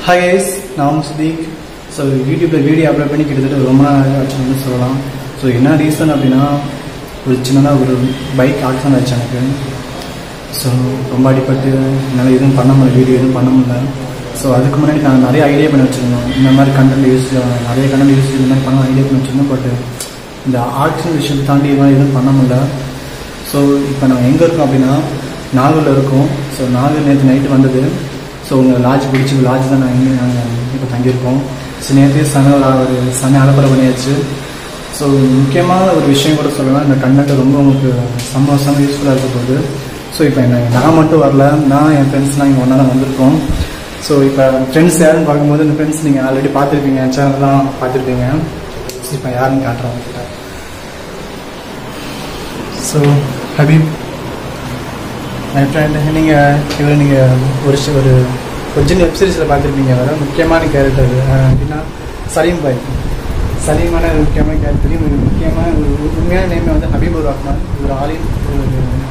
hi guys நான் Sudheek so யூடியூப்பில் video upload பண்ணி கிட்டத்தட்ட ரொம்ப நாள் ஆச்சுன்னு சொல்லலாம் ஸோ என்ன ரீசன் அப்படின்னா ஒரு சின்னதாக ஒரு பைக் ஆக்சிடென்ட் ஆச்சு எனக்கு ஸோ ரொம்ப அடிபட்டு என்னால் எதுவும் பண்ண முடியல வீடியோ எதுவும் பண்ண முடியல ஸோ அதுக்கு முன்னாடி நான் நிறைய ஐடியா பண்ணி வச்சுருந்தோம் இந்த மாதிரி கண்டென்ட் யூஸ் நிறைய கண்டென்ட் யூஸ் இந்த மாதிரி பண்ண ஐடியா பண்ணி வச்சுருந்தோம் பட் இந்த ஆக்சிடென்ட் விஷயத்தை தாண்டி இதெல்லாம் எதுவும் பண்ண முடியல ஸோ இப்போ நான் எங்கே இருக்கோம் அப்படின்னா நாகூரில் இருக்கோம் ஸோ நாகூர் நேற்று நைட்டு வந்தது ஸோ உங்கள் லாட்ஜ் பிடிச்சி லாட்ஜ் தான் நாங்கள் நாங்கள் இப்போ தங்கியிருக்கோம் ஸோ நேற்று சன ஒரு சன அலப்பறை பண்ணியாச்சு ஸோ முக்கியமான ஒரு விஷயம் கூட சொல்லலாம் இந்த கண்டென்ட் ரொம்ப உங்களுக்கு செம்ம செம்ம யூஸ்ஃபுல்லாக இருக்க போகுது ஸோ இப்போ என்ன நான் மட்டும் வரல நான் என் ஃப்ரெண்ட்ஸ்லாம் இங்கே ஒன்றா தான் வந்திருக்கோம் ஸோ இப்போ ஃப்ரெண்ட்ஸ் யாருன்னு பார்க்கும்போது இந்த ஃப்ரெண்ட்ஸ் நீங்கள் ஆல்ரெடி பார்த்துருப்பீங்க என் சேனல்லாம் பார்த்துருப்பீங்க ஸோ இப்போ யாருன்னு காட்டுறோம் உங்ககிட்ட ஸோ ஹபீப் மை ஃப்ரெண்ட் நீங்கள் இவர் நீங்கள் ஒரு ஷ- ஒரு ஒரு சின்ன வெப்சீரிஸில் பார்த்துருப்பீங்க வர முக்கியமான கேரக்டர் அப்படின்னா சலீம் பாய் சலீமான ஒரு முக்கியமான கேரக்டர் ஒரு முக்கியமான ஒரு ஒரு உண்மையான நேமே வந்து ஹபீபுர் ரஹ்மான் ஒரு ஆலிம் ஒரு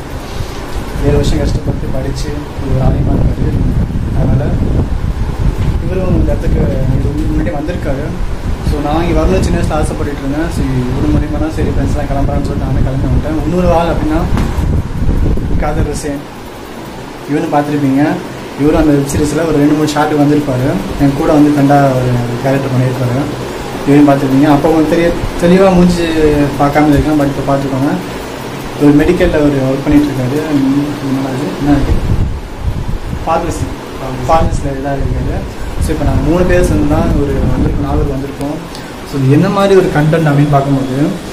ஏழு வருஷம் கஷ்டப்பட்டு படித்து ஒரு ஆலிமாக இருக்காரு அதனால் இவரும் இந்த இடத்துக்கு இது முன்னாடி வந்திருக்காரு ஸோ நான் இங்கே வரணும் சின்ன வயசில் ஆசைப்பட்டுட்டு இருந்தேன் ஸோ இவரு மூலியமாக தான் சரி ஃப்ரெண்ட்ஸ்லாம் கிளம்புறான்னு சொல்லிட்டு நானே கிளம்பி வந்துட்டேன் இன்னொரு ஆள் அப்படின்னா காதர் ஹுசேன் இவனு பார்த்துருப்பீங்க இவரும் அந்த வெப் சீரிஸில் ஒரு ரெண்டு மூணு ஷார்ட் வந்திருப்பாரு என் கூட வந்து ஃப்ரெண்டாக ஒரு கேரக்டர் பண்ணியிருப்பாரு இவரும் பார்த்துருப்பீங்க அப்போ உங்களுக்கு தெரிய தெளிவாக மூஞ்சி பார்க்காம இருக்கேன் பட் இப்போ பார்த்துக்கோங்க ஒரு மெடிக்கலில் ஒரு ஒர்க் பண்ணிட்டு இருக்காரு என்னது என்ன ஃபார்மசி ஃபார்மஸில் இதாக இருக்காரு ஸோ இப்போ நாங்கள் மூணு பேர் சேர்ந்து தான் ஒரு வந்திருக்கோம் நாகூர் வந்திருக்கோம் ஸோ என்ன மாதிரி ஒரு கண்டென்ட் அப்படின்னு பார்க்கும்போது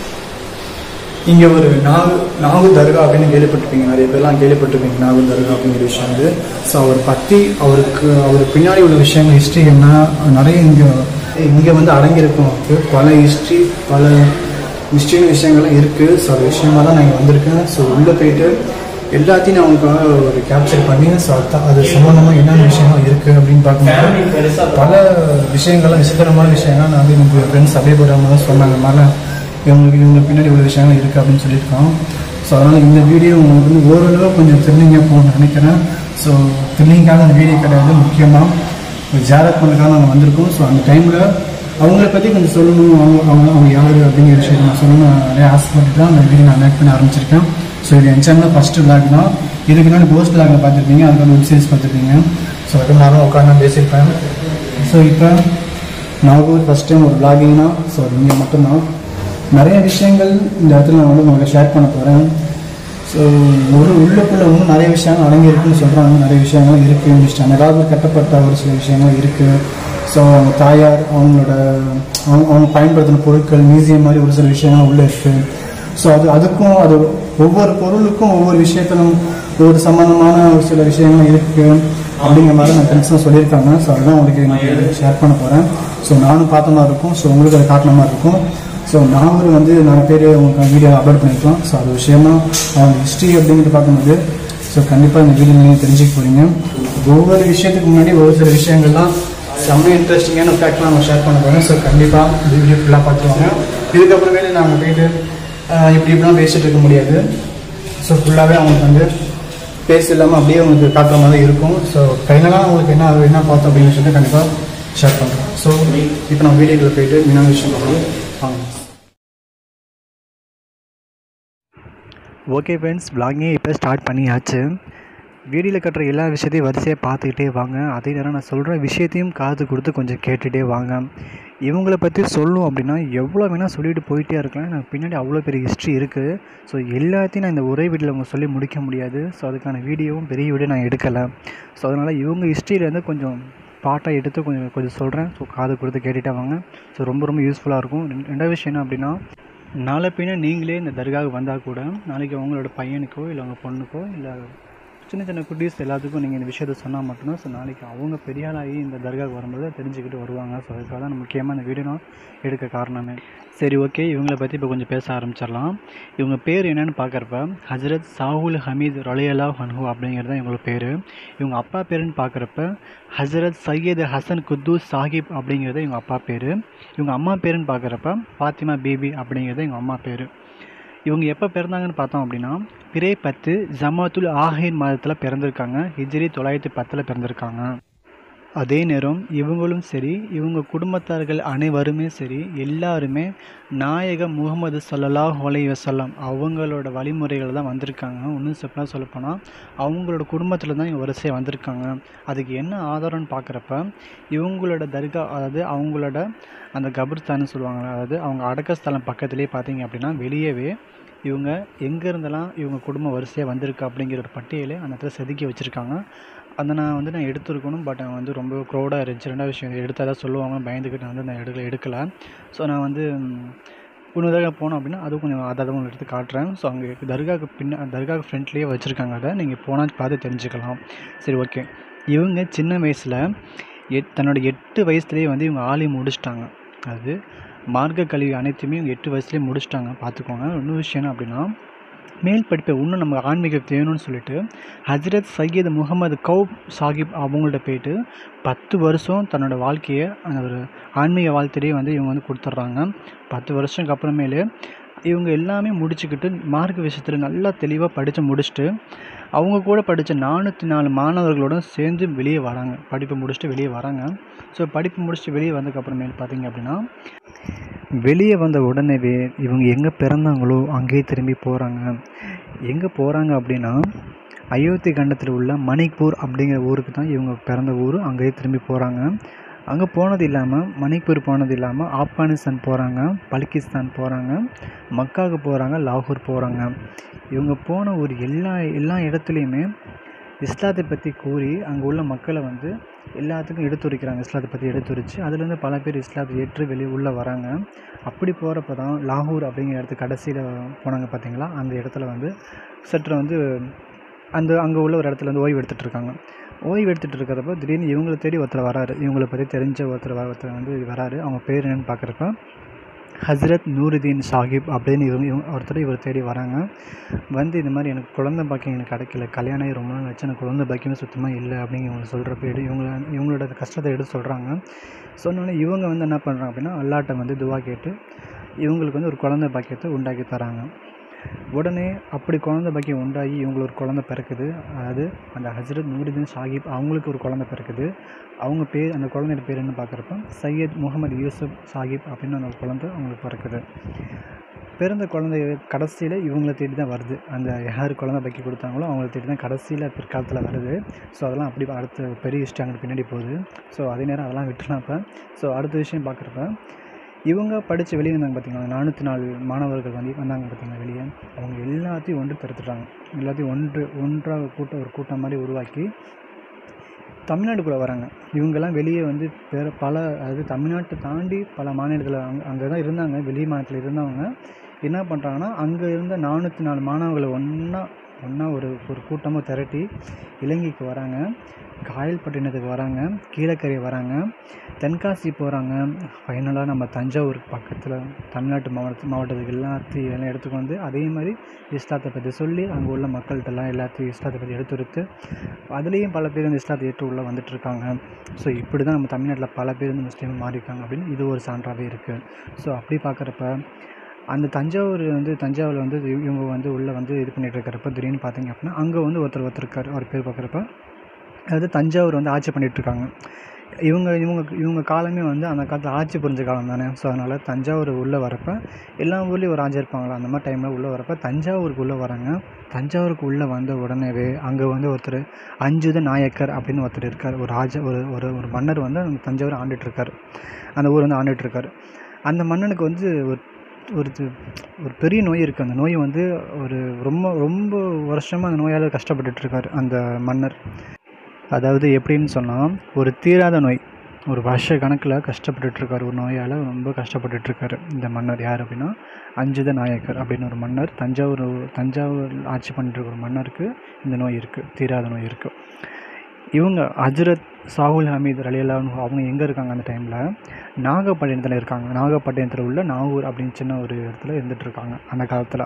இங்கே ஒரு நாகூர் நாகூர் தர்கா அப்படின்னு கேள்விப்பட்டிருப்பீங்க நிறைய பேர்லாம் கேள்விப்பட்டிருப்பீங்க நாகூர் தர்கா அப்படிங்கிற விஷயம் வந்து ஸோ அவர் பற்றி அவருக்கு அவர் பின்னாடி உள்ள விஷயங்கள் ஹிஸ்ட்ரி என்ன நிறைய இங்கே இங்கே வந்து அடங்கியிருக்கும் அவருக்கு பல ஹிஸ்ட்ரி பல ஹிஸ்ட்ரின்னு விஷயங்கள்லாம் இருக்குது ஸோ அது விஷயமா தான் நான் இங்கே வந்திருக்கேன் ஸோ உள்ளே போயிட்டு எல்லாத்தையும் நான் அவங்களுக்காக ஒரு கேப்சர் பண்ணி ஸோ அது அது சம்மந்தமாக என்னென்ன விஷயங்கள் இருக்குது அப்படின்னு பார்க்கும்போது பல விஷயங்கள்லாம் விசித்திரமான விஷயங்கள் நான் வந்து எனக்கு ஃப்ரெண்ட்ஸ் அப்படியே போகிறவங்க சொன்னாங்க மேலே இவங்களுக்கு இவங்க பின்னாடி இவ்வளோ விஷயங்கள் இருக்குது அப்படின்னு சொல்லியிருக்கோம் ஸோ அதனால் இந்த வீடியோ உங்களுக்கு வந்து ஓரளவு கொஞ்சம் த்ரில்லிங்காக போகணும்னு நினைக்கிறேன் ஸோ த்ரில்லிங்கான அந்த வீடியோ கிடையாது முக்கியமாக ஜாரத் பண்ணுறதுக்காக நாங்கள் வந்திருக்கோம் ஸோ அந்த டைமில் அவங்கள பற்றி கொஞ்சம் சொல்லணும் அவங்க அவங்க அவங்க யார் அப்படிங்கிற விஷயத்தை நான் சொல்லணும் நான் நிறைய ஆசைப்பட்டு தான் அந்த வீடியோ நான் மேக் பண்ண ஆரம்பிச்சிருக்கேன் ஸோ இது என் சேனலில் ஃபஸ்ட்டு விளாக் தான் இதுக்கு முன்னாடி போஸ்ட் விளாகில் பார்த்துருப்பீங்க அதுக்கு வந்து வெப் சீரிஸ் பார்த்துருப்பீங்க ஸோ அதுக்கு நானும் உட்காந்து நான் பேசியிருப்பேன் ஸோ இப்போ நாகூர் ஃபஸ்ட் டைம் ஒரு விளாகிங்னா ஸோ அது இங்கே மட்டும்தான் நிறைய விஷயங்கள் இந்த இடத்துல நான் வந்து உங்களுக்கு ஷேர் பண்ண போகிறேன் ஸோ ஒரு உள்ளுக்குள்ள இன்னும் நிறைய விஷயங்கள் அடங்கியிருக்குன்னு சொல்கிறாங்க நிறைய விஷயங்கள் இருக்குது அந்த காலத்தில் கட்டப்பட்ட ஒரு சில விஷயங்கள் இருக்குது ஸோ அவங்க தாயார் அவங்களோட அவங்க அவங்க பயன்படுத்தின பொருட்கள் மியூசியம் மாதிரி ஒரு சில விஷயங்கள் உள்ளே இருக்குது ஸோ அது அதுக்கும் அது ஒவ்வொரு பொருளுக்கும் ஒவ்வொரு விஷயத்திலும் ஒரு சம்பந்தமான ஒரு சில விஷயங்கள் இருக்குது அப்படிங்கிற மாதிரி நான் ஃப்ரெண்ட்ஸ்லாம் சொல்லியிருக்காங்க ஸோ அதுதான் உங்களுக்கு எனக்கு ஷேர் பண்ண போகிறேன் ஸோ நானும் பார்த்த மாதிரி இருக்கும் ஸோ உங்களுக்கு அதை காட்டின மாதிரி இருக்கும் ஸோ நாங்களும் வந்து நிறைய பேர் உங்களுக்கு வீடியோ அப்லோட் பண்ணியிருக்கோம் ஸோ அது விஷயமா அவங்க ஹிஸ்ட்ரி அப்படிங்கிறது பார்க்கும்போது ஸோ கண்டிப்பாக இந்த வீடியோ நீங்கள் தெரிஞ்சுக்க போகிறீங்க ஒவ்வொரு விஷயத்துக்கு முன்னாடி ஒரு சில விஷயங்கள்லாம் செம்ம இன்ட்ரெஸ்டிங்கான ஃபேக்ட்லாம் நம்ம ஷேர் பண்ண போகிறோம் ஸோ கண்டிப்பாக இந்த வீடியோ ஃபுல்லாக பார்த்துருவாங்க இதுக்கப்புறமேலே நாங்கள் போயிட்டு ஆஹ், இப்படி இப்படிலாம் பேசிட்டு இருக்க முடியாது ஸோ ஃபுல்லாகவே அவங்களுக்கு வந்து பேஸ் இல்லாமல் அப்படியே உங்களுக்கு காட்டுற மாதிரி இருக்கும் ஸோ ஃபைனலாக உங்களுக்கு என்ன என்ன பார்த்தோம் அப்படின்னு சொல்லிட்டு கண்டிப்பாக ஷேர் பண்ணுறோம் ஸோ இப்போ நம்ம வீடியோக்குள்ள போயிட்டு மீனான விஷயம் பார்க்கலாம் வாங்க ஓகே ஃப்ரெண்ட்ஸ் vlogging இப்போ ஸ்டார்ட் பண்ணியாச்சு வீடியோவில் கட்டுற எல்லா விஷயத்தையும் வரிசையாக பார்த்துக்கிட்டே வாங்க அதே நேரம் நான் சொல்கிற விஷயத்தையும் காது கொடுத்து கொஞ்சம் கேட்டுகிட்டே வாங்க இவங்கள பற்றி சொல்லணும் அப்படின்னா எவ்வளோ வேணால் சொல்லிட்டு போயிட்டே இருக்கலாம் எனக்கு பின்னாடி அவ்வளோ பெரிய ஹிஸ்ட்ரி இருக்குது ஸோ எல்லாத்தையும் நான் இந்த ஒரே வீடியோவில் அவங்க சொல்லி முடிக்க முடியாது ஸோ அதுக்கான வீடியோவும் பெரிய வீடியோ நான் எடுக்கலை ஸோ அதனால் இவங்க ஹிஸ்ட்ரியிலேருந்து கொஞ்சம் பாட்டாக எடுத்து கொஞ்சம் கொஞ்சம் சொல்கிறேன் ஸோ காது கொடுத்து கேட்டுட்டே வாங்க ஸோ ரொம்ப ரொம்ப யூஸ்ஃபுல்லாக இருக்கும் ரெண்டு- ரெண்டாவது விஷயம் என்ன அப்படின்னா நாளை பின்ன நீங்களே இந்த தர்காவுக்கு வந்தால் கூட நாளைக்கு உங்களோட பையனுக்கோ இல்லை உங்கள் பொண்ணுக்கோ இல்லை சின்ன சின்ன குட்டீஸ் எல்லாத்துக்கும் நீங்கள் இந்த விஷயத்த சொன்னால் மட்டும்தான் ஸோ நாளைக்கு அவங்க பெரிய ஆளாகி இந்த தர்காவுக்கு வரும்போது தெரிஞ்சுக்கிட்டு வருவாங்க ஸோ அதுக்காக தான் முக்கியமாக இந்த வீடியோ நான் எடுக்க காரணமே சரி ஓகே இவங்கள பற்றி இப்போ கொஞ்சம் பேச ஆரம்பிச்சிடலாம் இவங்க பேர் என்னன்னு பார்க்குறப்ப ஹஜரத் சாஹுல் ஹமீத் ரலியல்லா ஹன்ஹு அப்படிங்கிறது தான் இவங்களோட பேர் இவங்க அப்பா பேருன்னு பார்க்குறப்ப ஹஜரத் சையத் ஹசன் குத்தூஸ் சாஹிப் அப்படிங்கிறது இவங்க அப்பா பேர் இவங்க அம்மா பேருன்னு பார்க்குறப்ப ஃபாத்திமா பேபி அப்படிங்கிறது இவங்க அம்மா பேர் இவங்க எப்போ பிறந்தாங்கன்னு பார்த்தோம் அப்படின்னா பிறை பத்து ஜமாத்துல் ஆஹின் மாதத்தில் பிறந்திருக்காங்க ஹிஜ்ரி தொள்ளாயிரத்தி பத்தில் பிறந்திருக்காங்க அதே நேரம் இவங்களும் சரி இவங்க குடும்பத்தார்கள் அனைவருமே சரி எல்லாருமே நாயகம் முகமது ஸல்லல்லாஹு அலைஹி வஸல்லம் அவங்களோட வழிமுறைகள் தான் வந்திருக்காங்க இன்னும் சிம்பிளாக சொல்லப்போனால் அவங்களோட குடும்பத்தில் தான் இவங்க வரிசையாக வந்திருக்காங்க அதுக்கு என்ன ஆதாரம்னு பார்க்குறப்ப இவங்களோட தர்கா அதாவது அவங்களோட அந்த கபர்ஸ்தான்னு சொல்லுவாங்க அதாவது அவங்க அடக்கஸ்தலம் பக்கத்துலேயே பார்த்தீங்க அப்படின்னா வெளியவே இவங்க எங்கே இருந்தெல்லாம் இவங்க குடும்பம் வரிசையாக வந்திருக்கு அப்படிங்கிற ஒரு பட்டியலை அந்த இடத்துல செதுக்கி வச்சுருக்காங்க அதை நான் வந்து நான் எடுத்துருக்கணும் பட் வந்து ரொம்ப க்ரௌடாக இருந்துச்சு ரெண்டாவது விஷயம் எடுத்தால் தான் சொல்லுவாங்க பயந்துக்கிட்டு வந்து நான் எடுக்கல எடுக்கலை ஸோ நான் வந்து இன்னொரு தடவை போனோம் அப்படின்னா அதுவும் கொஞ்சம் அதை அதை உங்களுக்கு எடுத்து காட்டுறேன் ஸோ அங்கே தர்காவுக்கு பின்ன தர்காவுக்கு ஃப்ரண்ட்லேயே வச்சுருக்காங்க அதை நீங்கள் போனால் பார்த்து தெரிஞ்சுக்கலாம் சரி ஓகே இவங்க சின்ன வயசில் எட் தன்னோட எட்டு வயசுலேயே வந்து இவங்க ஆலி முடிச்சிட்டாங்க அது மார்க்க கல்வி அனைத்துமே இவங்க எட்டு வயசுலேயே முடிச்சிட்டாங்க பார்த்துக்கோங்க இன்னொரு விஷயம் என்ன அப்படின்னா மேல் படிப்பை இன்னும் நமக்கு ஆன்மீகம் வேணும்னு சொல்லிட்டு ஹஜ்ரத் சையத் முகமது கௌப் சாஹிப் அவங்கள்ட்ட போயிட்டு பத்து வருஷம் தன்னோட வாழ்க்கையை அந்த ஒரு ஆன்மீக வாழ்க்கையே வந்து இவங்க வந்து கொடுத்துட்றாங்க பத்து வருஷத்துக்கு அப்புறமேலு இவங்க எல்லாமே முடிச்சுக்கிட்டு மார்க்க விஷயத்தில் நல்லா தெளிவாக படித்து முடிச்சுட்டு அவங்க கூட படித்த நானூற்றி நாலு மாணவர்களோட சேர்ந்து வெளியே வராங்க படிப்பை முடிச்சுட்டு வெளியே வராங்க ஸோ படிப்பு முடிச்சுட்டு வெளியே வந்ததுக்கப்புறமேல் பார்த்தீங்க அப்படின்னா வெளியே வந்த உடனேவே இவங்க எங்கே பிறந்தாங்களோ அங்கேயே திரும்பி போகிறாங்க எங்கே போகிறாங்க அப்படின்னா அயோத்தி கண்டத்தில் உள்ள மணிக்பூர் அப்படிங்கிற ஊருக்கு தான் இவங்க பிறந்த ஊர் அங்கேயே திரும்பி போகிறாங்க அங்கே போனது இல்லாமல் மணிப்பூர் போனது இல்லாமல் ஆப்கானிஸ்தான் போகிறாங்க பலுக்கிஸ்தான் போகிறாங்க மக்காவுக்கு போகிறாங்க லாகூர் போகிறாங்க இவங்க போன ஒரு எல்லா எல்லா இடத்துலையுமே இஸ்லாத்தை பற்றி கூறி அங்கே உள்ள மக்களை வந்து எல்லாத்துக்கும் எடுத்துரைக்கிறாங்க இஸ்லாத்தை பற்றி எடுத்துரைச்சு அதுலேருந்து பல பேர் இஸ்லாத்தை ஏற்று வெளியே உள்ளே வராங்க அப்படி போகிறப்ப தான் லாகூர் அப்படிங்கிற இடத்துக்கு கடைசியில் போனாங்க பார்த்தீங்களா அந்த இடத்துல வந்து சற்று வந்து அந்த அங்கே உள்ள ஒரு இடத்துல வந்து ஓய்வு எடுத்துகிட்டு இருக்காங்க ஓய்வு எடுத்துகிட்டு இருக்கிறப்ப திடீர்னு இவங்களை தேடி ஒருத்தர் வராரு இவங்களை பற்றி தெரிஞ்ச ஒருத்தர் வர ஒருத்தர் வந்து வராரு அவங்க பேர் என்னன்னு பார்க்குறப்ப ஹஸ்ரத் நூருதீன் சாஹிப் அப்படின்னு இவங்க இவங்க ஒருத்தர் இவர் தேடி வராங்க வந்து இந்த மாதிரி எனக்கு குழந்தை பாக்கியம் எனக்கு கிடைக்கல கல்யாணம் ஆகி ரொம்ப நாள் வச்சு எனக்கு குழந்தை பாக்கியமே சுத்தமாக இல்லை அப்படிங்க இவங்க சொல்கிறப்ப எடு இவங்கள இவங்களோட கஷ்டத்தை எடுத்து சொல்கிறாங்க சொன்னோன்னே இவங்க வந்து என்ன பண்ணுறாங்க அப்படின்னா அல்லாட்ட வந்து துவா கேட்டு இவங்களுக்கு வந்து ஒரு குழந்தை பாக்கியத்தை உண்டாக்கி தராங்க உடனே அப்படி குழந்தை பாக்கியம் உண்டாகி இவங்களுக்கு ஒரு குழந்தை பிறக்குது அதாவது அந்த ஹஜ்ரத் நூருதீன் சாஹிப் அவங்களுக்கு ஒரு குழந்தை பிறக்குது அவங்க பேர் அந்த குழந்தையோட பேர் என்ன பார்க்குறப்ப சையத் முகமது யூசுப் சாஹிப் அப்படின்னு அந்த குழந்தை அவங்களுக்கு பிறக்குது பிறந்த குழந்தை கடைசியில் இவங்கள தேடி தான் வருது அந்த யார் குழந்தை பக்கி கொடுத்தாங்களோ அவங்கள தேடி தான் கடைசியில் பிற்காலத்தில் வருது ஸோ அதெல்லாம் அப்படி அடுத்த பெரிய ஹிஸ்ட்ரி அங்கே பின்னாடி போகுது ஸோ அதே நேரம் அதெல்லாம் விட்டுலாம் இப்போ ஸோ அடுத்த விஷயம் பார்க்குறப்ப இவங்க படித்து வெளியே வந்தாங்க பார்த்தீங்களா நானூற்றி நாலு மாணவர்கள் வந்து வந்தாங்க பார்த்தீங்களா வெளியே அவங்க எல்லாத்தையும் ஒன்று தடுத்துட்டாங்க எல்லாத்தையும் ஒன்று ஒன்றாக கூட்டம் ஒரு கூட்டம் மாதிரி உருவாக்கி தமிழ்நாட்டுக்குள்ளே வராங்க இவங்கெல்லாம் வெளியே வந்து வேறு பல அதாவது தமிழ்நாட்டை தாண்டி பல மாநிலத்தில் அங்கே அங்கே தான் இருந்தாங்க வெளி மாநிலத்தில் இருந்தவங்க என்ன பண்ணுறாங்கன்னா அங்கே இருந்த நானூற்றி நாலு மாணவர்களை ஒன்றா ஒன்றா ஒரு ஒரு கூட்டமாக திரட்டி இலங்கைக்கு வராங்க காயல்பட்டினத்துக்கு வராங்க கீழக்கரை வராங்க தென்காசி போகிறாங்க ஃபைனலாக நம்ம தஞ்சாவூர் பக்கத்தில் தமிழ்நாட்டு மாவட்ட மாவட்டத்துக்கு எல்லாத்தையும் எல்லாம் எடுத்துக்கு வந்து அதே மாதிரி இஸ்லாத்தை பற்றி சொல்லி அங்கே உள்ள மக்கள்கிட்டலாம் எல்லாத்தையும் இஸ்லாத்தை பற்றி எடுத்துரைத்து அதுலேயும் பல பேர் இந்த இஸ்லாத்தை ஏற்று உள்ளே வந்துட்டுருக்காங்க ஸோ இப்படி தான் நம்ம தமிழ்நாட்டில் பல பேர் வந்து முஸ்லீம் மாறியிருக்காங்க அப்படின்னு இது ஒரு சான்றாகவே இருக்குது ஸோ அப்படி பார்க்குறப்ப அந்த தஞ்சாவூர் வந்து தஞ்சாவூர் வந்து இவ- இவங்க வந்து உள்ளே வந்து இது பண்ணிட்டு இருக்கிறப்ப திடீர்னு பார்த்தீங்க அப்படின்னா அங்கே வந்து ஒருத்தர் ஒருத்தர் இருக்கார் அவர் பேர் பார்க்குறப்ப அதாவது தஞ்சாவூர் வந்து ஆட்சி பண்ணிட்டு இருக்காங்க இவங்க இவங்க இவங்க காலமே வந்து அந்த காலத்தில் ஆட்சி புரிஞ்ச காலம் தானே ஸோ அதனால் தஞ்சாவூர் உள்ளே வரப்ப எல்லா ஊர்லேயும் ஒரு ராஜா இருப்பாங்களா அந்த மாதிரி டைமில் உள்ளே வரப்ப தஞ்சாவூருக்கு உள்ளே வராங்க தஞ்சாவூருக்கு உள்ளே வந்த உடனேவே அங்கே வந்து ஒருத்தர் அஞ்சுத நாயக்கர் அப்படின்னு ஒருத்தர் இருக்கார் ஒரு ராஜா ஒரு ஒரு ஒரு மன்னர் வந்து அந்த தஞ்சாவூர் ஆண்டுட்டு இருக்கார் அந்த ஊர் வந்து ஆண்டுட்டு இருக்கார் அந்த மன்னனுக்கு வந்து ஒரு ஒரு து- ஒரு பெரிய நோய் இருக்குது அந்த நோய் வந்து ஒரு ரொம்ப ரொம்ப வருஷமாக அந்த நோயால் கஷ்டப்பட்டுட்டு இருக்கார் அந்த மன்னர் அதாவது எப்படின்னு சொன்னால் ஒரு தீராத நோய் ஒரு வருஷ கணக்கில் கஷ்டப்பட்டுட்டு இருக்காரு ஒரு நோயால் ரொம்ப கஷ்டப்பட்டுட்டு இருக்காரு இந்த மன்னர் யார் அப்படின்னா அஞ்சுத நாயக்கர் அப்படின்னு ஒரு மன்னர் தஞ்சாவூர் தஞ்சாவூர் ஆட்சி பண்ணிட்டு இருக்கிற ஒரு மன்னருக்கு இந்த நோய் இருக்குது தீராத நோய் இருக்குது இவங்க ஹஜ்ரத் சாகுல் ஹமீத் ரலியல்லாஹு அவங்க எங்கே இருக்காங்க அந்த டைமில் நாகப்பட்டினத்தில் இருக்காங்க நாகப்பட்டினத்தில் உள்ள நாகூர் அப்படின்னு சின்ன ஒரு இடத்துல இருந்துட்டு இருக்காங்க அந்த காலத்தில்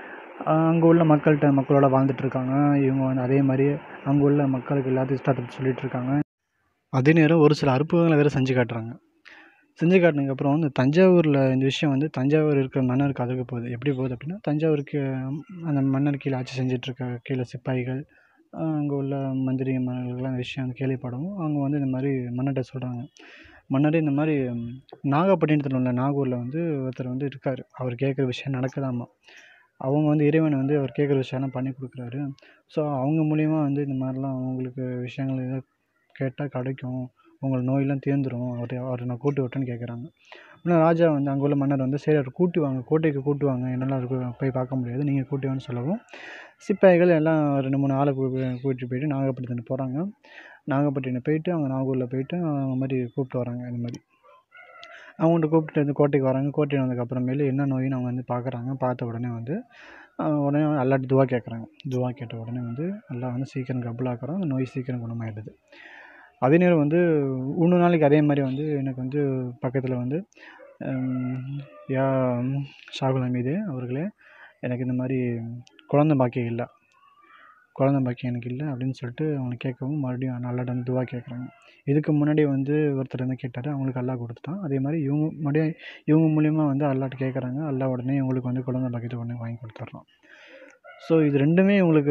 அங்கே உள்ள மக்கள்கிட்ட மக்களோட வாழ்ந்துட்டு இருக்காங்க இவங்க வந்து அதே மாதிரி அங்கே உள்ள மக்களுக்கு எல்லாத்தையும் இஷ்டத்தை பத்தி சொல்லிட்டு இருக்காங்க அதே நேரம் ஒரு சில அற்புதங்களை வேறு செஞ்சு காட்டுறாங்க செஞ்சு காட்டினதுக்கப்புறம் இந்த தஞ்சாவூரில் இந்த விஷயம் வந்து தஞ்சாவூர் இருக்கிற மன்னருக்கு அதுக்கு போகுது எப்படி போகுது அப்படின்னா தஞ்சாவூருக்கு அந்த மன்னர் கீழே ஆட்சி செஞ்சுட்டு இருக்க கீழே சிப்பாய்கள் அங்கே உள்ள மந்திரி மன்னர்கள்லாம் விஷயம் வந்து கேள்விப்படவும் அவங்க வந்து இந்த மாதிரி மன்னர்கிட்ட சொல்கிறாங்க மன்னரே இந்த மாதிரி ம், நாகப்பட்டினத்தில் உள்ள நாகூரில் வந்து ஒருத்தர் வந்து இருக்கார் அவர் கேட்குற விஷயம் நடக்குதாமா அவங்க வந்து இறைவன் வந்து அவர் கேட்குற விஷயம்லாம் பண்ணி கொடுக்குறாரு ஸோ அவங்க மூலியமாக வந்து இந்த மாதிரிலாம் அவங்களுக்கு விஷயங்கள் எதாவது கேட்டால் கிடைக்கும் உங்கள் நோயெல்லாம் தீர்ந்துரும் அவர் அவரை நான் கூட்டி விட்டேன்னு கேட்குறாங்க ஆனால் ராஜா வந்து அங்கே உள்ள மன்னர் வந்து சரி அவர் கூட்டி வாங்க கோட்டைக்கு கூட்டி வாங்க என்னால் அவருக்கு போய் பார்க்க முடியாது நீங்கள் கூட்டி வான்னு சொல்லவும் சிப்பாய்கள் எல்லாம் ரெண்டு மூணு ஆளை கூ- கூட்டிட்டு போயிட்டு நாகப்பட்டினம் போகிறாங்க நாகப்பட்டினம் போயிட்டு அவங்க நாகூரில் போயிட்டு அவங்க மாதிரி கூப்பிட்டு வராங்க இந்த மாதிரி அவங்கள்ட்ட கூப்பிட்டு வந்து கோட்டைக்கு வராங்க கோட்டைக்கு வந்ததுக்கப்புறமேலு என்ன நோயின்னு அவங்க வந்து பார்க்குறாங்க பார்த்த உடனே வந்து அஹ் உடனே அல்லாட்டு துவா கேட்குறாங்க துவா கேட்ட உடனே வந்து எல்லாம் வந்து சீக்கிரம் கபுலாக்குறோம் அந்த நோய் சீக்கிரம் குணமாயிடுது அதே நேரம் வந்து இன்னொரு நாளைக்கு அதே மாதிரி வந்து எனக்கு வந்து பக்கத்தில் வந்து ஹம், யா ஷாகுல் ஹமீது அவர்களே எனக்கு இந்த மாதிரி குழந்த பாக்கியம் இல்லை குழந்த பாக்கியம் எனக்கு இல்லை அப்படின்னு சொல்லிட்டு அவங்க கேட்கவும் மறுபடியும் நல்லாட்ட வந்து துவா கேட்குறாங்க இதுக்கு முன்னாடி வந்து ஒருத்தர் வந்து கேட்டார் அவங்களுக்கு அல்லாஹ் கொடுத்துட்டான் அதே மாதிரி இவங்க மறுபடியும் இவங்க மூலியமா வந்து அல்லாட்ட கேட்குறாங்க அல்லாஹ் உடனே இவங்களுக்கு வந்து குழந்த பாக்கியத்தை உடனே வாங்கி கொடுத்துட்றான் ஸோ இது ரெண்டுமே இவங்களுக்கு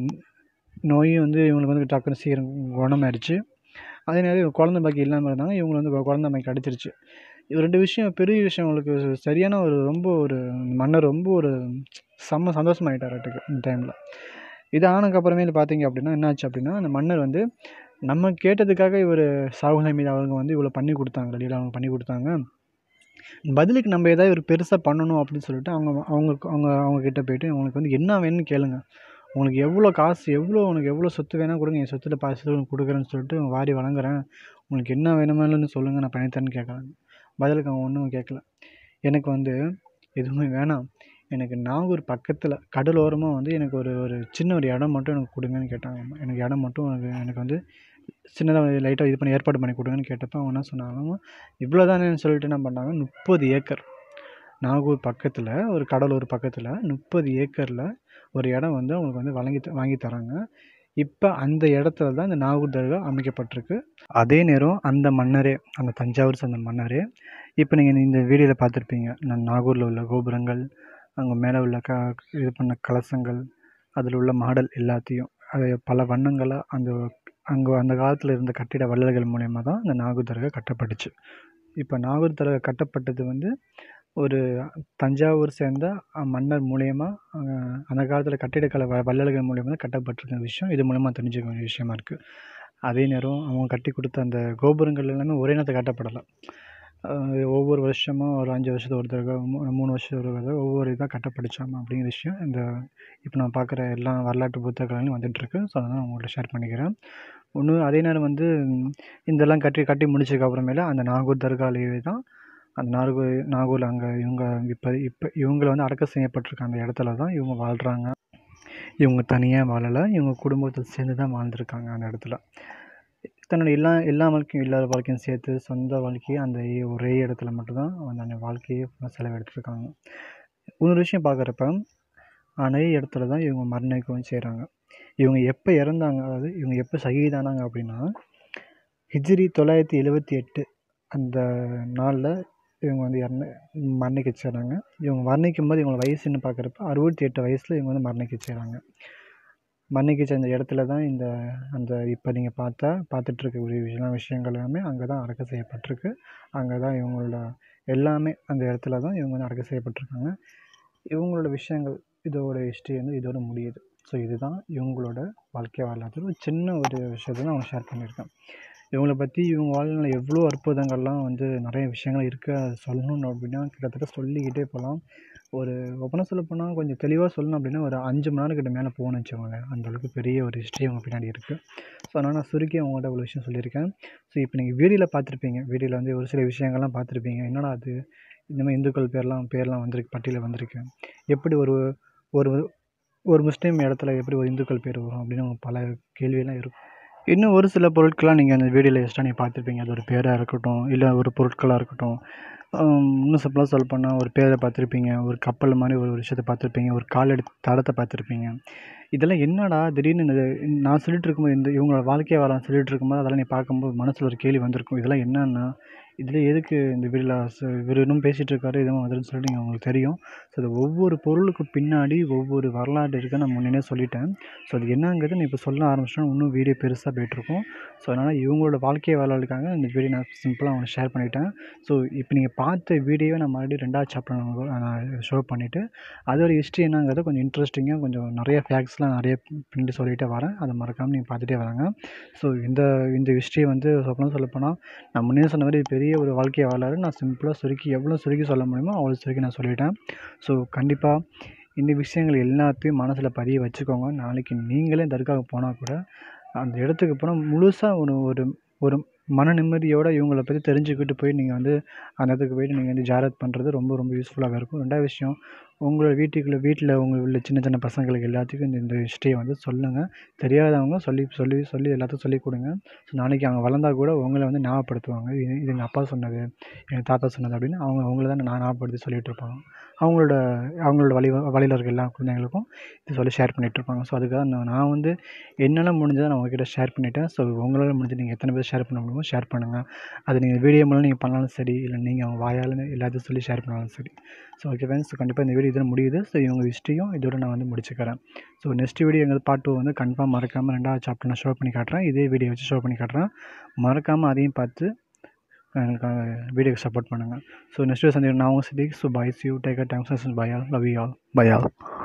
நோயும் வந்து இவங்களுக்கு வந்து டக்குன்னு சீக்கிரம் குணமாயிடுச்சு அதே நேரம் குழந்த பாக்கியம் இல்லாமல் இருந்தாங்க இவங்களுக்கு வந்து கு- குழந்த பாக்கியம் கிடச்சிருச்சு இது ரெண்டு விஷயம் பெரிய விஷயம் உங்களுக்கு சரியான ஒரு ரொம்ப ஒரு மன்னர் ரொம்ப ஒரு செம்ம சந்தோஷமாயிட்டாராட்டுக்கு இந்த டைமில் இது ஆனதுக்கப்புறமேல பார்த்தீங்க அப்படின்னா என்னாச்சு அப்படின்னா அந்த மன்னர் வந்து நம்ம கேட்டதுக்காக இவர் சாகுல் ஹமீது அவங்க வந்து இவ்வளோ பண்ணி கொடுத்தாங்க லீலா அவங்க பண்ணி கொடுத்தாங்க பதிலுக்கு நம்ம ஏதாவது ஒரு பெருசாக பண்ணணும் அப்படின்னு சொல்லிட்டு அவங்க அவங்க அவங்க அவங்க கிட்ட போயிட்டு அவங்களுக்கு வந்து என்ன வேணும்னு கேளுங்க உங்களுக்கு எவ்வளோ காசு எவ்வளோ உனக்கு எவ்வளோ சொத்து வேணால் கொடுங்க என் சொத்துல பாதி சொத்து உனக்கு கொடுக்குறேன்னு சொல்லிட்டு வாரி வழங்குறேன் உங்களுக்கு என்ன வேணுமானு சொல்லுங்கள் நான் பண்ணித்தரேன்னு கேட்குறாங்க பதிலுக்கு அவங்க ஒன்றும் கேட்கல எனக்கு வந்து எதுவுமே வேணாம் எனக்கு நாகூர் பக்கத்தில் கடலோரமாக வந்து எனக்கு ஒரு ஒரு சின்ன ஒரு இடம் மட்டும் எனக்கு கொடுங்கன்னு கேட்டாங்க எனக்கு இடம் மட்டும் எனக்கு எனக்கு வந்து சின்னதாக லைட்டாக இது பண்ணி ஏற்பாடு பண்ணி கொடுங்கன்னு கேட்டப்போ அவங்க என்ன சொன்னாங்க இவ்வளோ சொல்லிட்டு என்ன பண்ணாங்க முப்பது ஏக்கர் நாகூர் பக்கத்தில் ஒரு கடலூர் பக்கத்தில் முப்பது ஏக்கரில் ஒரு இடம் வந்து அவங்களுக்கு வந்து வழங்கி த- வாங்கி தராங்க இப்போ அந்த இடத்துல தான் இந்த நாகூர் தர்கா அமைக்கப்பட்டிருக்கு அதே நேரம் அந்த மன்னரே அந்த தஞ்சாவூர் சேர்ந்த மன்னரே இப்போ நீங்கள் இந்த வீடியோவில் பார்த்துருப்பீங்க நான் நாகூரில் உள்ள கோபுரங்கள் அங்கே மேலே உள்ள க இது பண்ண கலசங்கள் அதில் உள்ள மாடல் எல்லாத்தையும் அது பல வண்ணங்களாக அந்த அங்கே அந்த காலத்தில் இருந்த கட்டிட வள்ளல்கள் மூலயமா தான் இந்த நாகூர் தர்கா கட்டப்பட்டுச்சு இப்போ நாகூர் தர்கா கட்டப்பட்டது வந்து ஒரு தஞ்சாவூர் சேர்ந்த அஹ், மன்னர் மூலயமா அந்த காலத்தில் கட்டிடக்கலை வ வள்ளல்கள் மூலியமாக தான் கட்டப்பட்டிருக்க விஷயம் இது மூலமாக தெரிஞ்சுக்க வேண்டிய விஷயமா இருக்குது அதே நேரம் அவங்க கட்டி கொடுத்த அந்த கோபுரங்கள் எல்லாமே ஒரே நேரத்தில் கட்டப்படலை அஹ், ஒவ்வொரு வருஷமும் ஒரு அஞ்சு வருஷத்துக்கு ஒரு தடவை மூ- மூணு வருஷத்துக்கு ஒரு தடவை ஒவ்வொரு இதாக கட்டப்பட்டுச்சாமா அப்படிங்கிற விஷயம் இந்த இப்போ நான் பார்க்குற எல்லா வரலாற்று புத்தகங்களையும் வந்துட்டுருக்கு ஸோ அதனால் நான் உங்கள்கிட்ட ஷேர் பண்ணிக்கிறேன் ஒன்று அதே நேரம் வந்து ம், இதெல்லாம் கட்டி கட்டி முடிச்சதுக்கு அப்புறமேல அந்த நாகூர் தர்காலேயே தான் அந்த நாகூர் நாகூரில் அங்கே இவங்க இப்போ இப்போ இவங்களை வந்து அடக்கம் செய்யப்பட்டிருக்க அந்த இடத்துல தான் இவங்க வாழ்கிறாங்க இவங்க தனியாக வாழலை இவங்க குடும்பத்தை சேர்ந்து தான் வாழ்ந்துருக்காங்க அந்த இடத்துல தன்னோட எல்லா எல்லா வாழ்க்கையும் இல்லாத வாழ்க்கையும் சேர்த்து சொந்த வாழ்க்கையை அந்த ஒரே இடத்துல மட்டும்தான் அவங்க அந்த வாழ்க்கையை full ஆ செலவெடுத்துருக்காங்க இன்னொரு விஷயம் பார்க்குறப்ப அதே இடத்துல தான் இவங்க மரணிக்கவும் செய்கிறாங்க இவங்க எப்போ இறந்தாங்க அதாவது இவங்க எப்போ ஷஹீதானாங்க அப்படின்னா ஹிஜ்ரி தொள்ளாயிரத்தி எழுவத்தி எட்டு அந்த நாளில் இவங்க வந்து இறந்து மரணிக்க செய்கிறாங்க இவங்க மரணிக்கும் போது இவங்க வயசுன்னு பார்க்குறப்ப அறுபத்தி எட்டு வயசில் இவங்க வந்து மரணிக்க செய்கிறாங்க மரணிக்க அந்த இடத்துல தான் இந்த அந்த இப்போ நீங்கள் பார்த்தா பார்த்துட்ருக்கக்கூடிய எல்லா விஷயங்கள் எல்லாமே அங்கே தான் அடக்கம் செய்யப்பட்டிருக்கு அங்கே தான் இவங்களோட எல்லாமே அந்த இடத்துல தான் இவங்க வந்து அடக்கம் செய்யப்பட்டிருக்காங்க இவங்களோட விஷயங்கள் இதோட ஹிஸ்ட்ரி வந்து இதோட முடியுது ஸோ இதுதான் இவங்களோட வாழ்க்கை வரலாற்று ஒரு சின்ன ஒரு விஷயத்தை தான் அவங்க ஷேர் பண்ணியிருக்கேன் இவங்கள பற்றி இவங்க வாழ்நாளில் எவ்வளோ அற்புதங்கள்லாம் வந்து நிறைய விஷயங்கள் இருக்குது அது சொல்லணும் அப்படின்னா கிட்டத்தட்ட சொல்லிக்கிட்டே போகலாம் ஒரு ஓப்பனாக சொல்ல போனால் கொஞ்சம் தெளிவாக சொல்லணும் அப்படின்னா ஒரு அஞ்சு மணி நேரம் கிட்ட மேலே போகணும்னு வச்சுக்கோங்களேன் அந்த அளவுக்கு பெரிய ஒரு ஹிஸ்ட்ரி அவங்க பின்னாடி இருக்குது ஸோ அதனால் நான் சுருக்கி அவங்கள்ட்ட இவ்வளோ விஷயம் சொல்லியிருக்கேன் ஸோ இப்போ நீங்கள் வீடியோவில் பார்த்துருப்பீங்க வீடியோவில் வந்து ஒரு சில விஷயங்கள்லாம் பார்த்துருப்பீங்க என்னடா அது இந்த மாதிரி இந்துக்கள் பேர்லாம் பேர்லாம் வந்திருக்கு பட்டியலில் வந்திருக்கு எப்படி ஒரு ஒரு ஒரு முஸ்லீம் இடத்துல எப்படி ஒரு இந்துக்கள் பேர் வரும் அப்படின்னு பல கேள்வியெல்லாம் இருக்கும் இன்னும் ஒரு சில பொருட்கள்லாம் நீங்கள் அந்த வீடியோவில் எக்ஸ்ட்ரா நீங்கள் பார்த்துருப்பீங்க அது ஒரு பேராக இருக்கட்டும் இல்லை ஒரு பொருட்களாக இருக்கட்டும் ஆம், இன்னும் சிம்பிளாக சொல்ல போனால் ஒரு பேரை பார்த்துருப்பீங்க ஒரு கப்பல் மாதிரி ஒரு விஷயத்தை பார்த்துருப்பீங்க ஒரு காலடி தடத்தை பார்த்துருப்பீங்க இதெல்லாம் என்னடா திடீர்னு இந்த நான் சொல்லிட்டு இருக்கும்போது இந்த இவங்களோட வாழ்க்கையை வரலாம் சொல்லிட்டு இருக்கும்போது அதெல்லாம் நீ பார்க்கும்போது மனசில் ஒரு கேள்வி வந்திருக்கும் இதெல்லாம் என்னன்னா இதில் எதுக்கு இந்த வீடியோவில் இவர் இன்னும் பேசிகிட்டு இருக்காரு எதுவும் அதுன்னு சொல்லிட்டு நீங்கள் உங்களுக்கு தெரியும் ஸோ அது ஒவ்வொரு பொருளுக்கு பின்னாடி ஒவ்வொரு வரலாறு இருக்குன்னு நான் முன்னே சொல்லிட்டேன் ஸோ அது என்னங்கிறது நான் இப்போ சொல்ல ஆரம்பிச்சிட்டேன் இன்னும் வீடியோ பெருசாக போயிட்டுருக்கும் ஸோ அதனால் இவங்களோட வாழ்க்கை வரலாறுக்காக இந்த வீடியோ நான் சிம்பிளாக அவங்க ஷேர் பண்ணிட்டேன் ஸோ இப்போ நீங்கள் பார்த்த வீடியோவை நான் மறுபடியும் ரெண்டாவது சாப்டர் நான் ஷோ பண்ணிவிட்டு அதோட ஹிஸ்ட்ரி என்னங்கிறத கொஞ்சம் இன்ட்ரெஸ்டிங்காக கொஞ்சம் நிறைய ஃபேக்ட்ஸ்லாம் நிறைய பின்னாடி சொல்லிகிட்டே வரேன் அதை மறக்காமல் நீங்கள் பார்த்துட்டே வராங்க ஸோ இந்த இந்த ஹிஸ்ட்ரியை வந்து சொல்லணும் சொல்லப்போனால் நான் முன்னே சொன்ன மாதிரி பெரிய ஒரு வாழ்க்கை வரலாறு நான் சிம்பிளாக சுருக்கி எவ்வளோ சுருக்கி சொல்ல முடியுமோ அவ்வளோ சுருக்கி நான் சொல்லிட்டேன் ஸோ கண்டிப்பாக இந்த விஷயங்கள் எல்லாத்தையும் மனசில் பதிய வச்சுக்கோங்க நாளைக்கு நீங்களே தர்காவுக்கு போனால் கூட அந்த இடத்துக்கு போனால் முழுசாக ஒரு ஒரு ஒரு மன நிம்மதியோடு இவங்கள பற்றி தெரிஞ்சுக்கிட்டு போய் நீங்கள் வந்து அந்த இடத்துக்கு போயிட்டு நீங்கள் வந்து ஜாரத் பண்ணுறது ரொம்ப ரொம்ப யூஸ்ஃபுல்லாக இருக்கும் ரெண்டாவது விஷயம் உங்களோட வீட்டுக்குள்ளே வீட்டில் உங்கள் உள்ள சின்ன சின்ன பசங்களுக்கு எல்லாத்துக்கும் இந்த இந்த ஹிஸ்ட்ரியை வந்து சொல்லுங்கள் தெரியாதவங்க சொல்லி சொல்லி சொல்லி எல்லாத்துக்கும் சொல்லிக் கொடுங்க ஸோ நாளைக்கு அவங்க வளர்ந்தா கூட உங்களை வந்து ஞாபகப்படுத்துவாங்க இது இது எங்கள் அப்பா சொன்னது எங்கள் தாத்தா சொன்னது அப்படின்னு அவங்க அவங்கள தான் நான் ஞாபகப்படுத்தி சொல்லிகிட்டு இருப்பாங்க அவங்களோட அவங்களோட வழி வழியில் இருக்க எல்லா குழந்தைங்களுக்கும் இது சொல்லி ஷேர் பண்ணிகிட்டு இருப்பாங்க ஸோ அதுக்காக நான் நான் வந்து என்னால் முடிஞ்சதை நான் உங்ககிட்ட ஷேர் பண்ணிட்டேன் ஸோ உங்களால் முடிஞ்சது நீங்கள் எத்தனை பேர் ஷேர் பண்ண முடியுமோ ஷேர் பண்ணுங்கள் அது நீங்கள் வீடியோ மூலம் நீங்கள் பண்ணாலும் சரி இல்லை நீங்கள் அவங்க வாயால் எல்லாத்தையும் சொல்லி ஷேர் பண்ணாலும் சரி ஸோ ஓகே ஃப்ரெண்ட்ஸ் ஸோ கண்டிப்பாக இந்த வீடியோ இதோட முடியுது ஸோ இவங்க ஹிஸ்ட்ரியும் இதோட நான் வந்து முடிச்சுக்கிறேன் ஸோ நெக்ஸ்ட் வீடியோ எங்கள் பார்ட் டூ வந்து கன்ஃபார்ம் மறக்காமல் ரெண்டாவது சாப்டர் நான் ஷோ பண்ணி காட்டுறேன் இதே வீடியோ வச்சு ஷோ பண்ணி காட்டுறேன் மறக்காமல் அதையும் பார்த்து எங்களுக்காக வீடியோக்கு சப்போர்ட் பண்ணுங்கள் ஸோ நெக்ஸ்ட் வீடியோ சந்திக்கிறேன் நான் உங்கள் சிட்டிக் so boys you take a time bye all love you all bye all